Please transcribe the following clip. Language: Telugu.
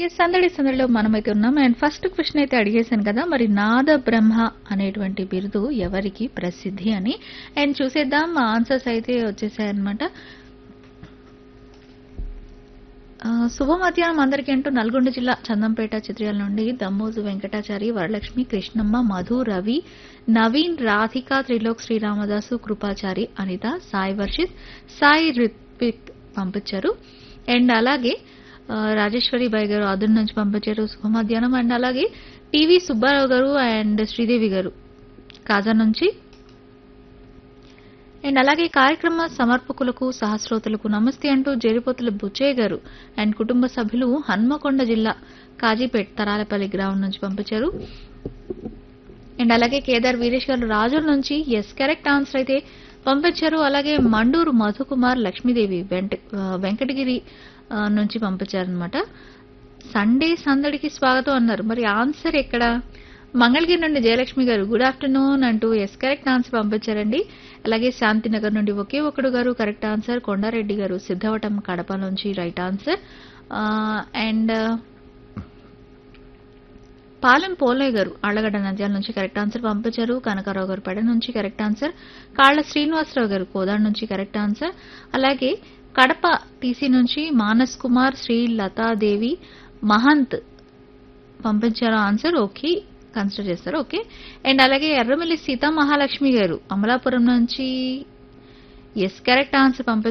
ఈ సందడి సందడిలో మనమైతే ఉన్నాం అండ్ ఫస్ట్ క్వశ్చన్ అయితే అడిగేశాను కదా మరి నాద బ్రహ్మ అనేటువంటి బిరుదు ఎవరికి ప్రసిద్ధి అని అండ్ చూసేద్దాం ఆన్సర్స్ అయితే వచ్చేసాయన్నమాట ఆ, శుభ మధ్యాహ్నం అందరికీ అంటూ నల్గొండ జిల్లా చందంపేట చిత్రాల నుండి దమ్మోజు వెంకటాచారి వరలక్ష్మి కృష్ణమ్మ మధు రవి నవీన్ రాధిక త్రిలోక్ శ్రీరామదాసు కృపాచారి అనిత సాయి వర్షిత్ సాయి రిత్విక్ పంపించారు అండ్ అలాగే ఆ, రాజేశ్వరి బాయ్ గారు అదుర్ నుంచి పంపించారు శుభ మధ్యాహ్నం అండ్ అలాగే టీవీ సుబ్బారావు గారు అండ్ శ్రీదేవి గారు కాజా నుంచి అండ్ అలాగే కార్యక్రమ సమర్పకులకు సహస్రోతులకు నమస్తే అంటూ జేరిపోతుల బుచ్చయ్య గారు అండ్ కుటుంబ సభ్యులు హన్మకొండ జిల్లా కాజీపేట్ తరాలపల్లి గ్రామం నుంచి పంపించారు అండ్ అలాగే కేదార్ వీరేష్ గారు రాజుల నుంచి ఎస్ కరెక్ట్ ఆన్సర్ అయితే పంపించారు అలాగే మండూరు మధుకుమార్ లక్ష్మీదేవి వెంట ఆ, వెంకటగిరి ఆ, నుంచి పంపించారనమాట సండే సందడికి స్వాగతం అన్నారు మరి ఆన్సర్ ఎక్కడ మంగళగిరి నుండి జయలక్ష్మి గారు గుడ్ ఆఫ్టర్నూన్ అంటూ ఎస్ కరెక్ట్ ఆన్సర్ పంపించారండి అలాగే శాంతినగర్ నుండి ఒకే ఒకడు గారు కరెక్ట్ ఆన్సర్ కొండారెడ్డి గారు సిద్ధవటం కడప నుంచి right answer and Palem Polaiah garu Allagadda Nandyal నుంచి కరెక్ట్ ఆన్సర్ పంపించారు కనకారావు గారు పెడ నుంచి కరెక్ట్ ఆన్సర్ కాళ్ళ శ్రీనివాసరావు గారు కోదాడు నుంచి కరెక్ట్ ఆన్సర్ అలాగే కడప టీసీ నుంచి మానస్ కుమార్ శ్రీ లతాదేవి మహంత్ పంపించారు ఆన్సర్ ఓకే కన్సిడర్ చేస్తారు ఓకే అండ్ అలాగే ఎర్రమల్లి సీతా మహాలక్ష్మి గారు అమలాపురం నుంచి ఎస్ కరెక్ట్ ఆన్సర్ పంపించారు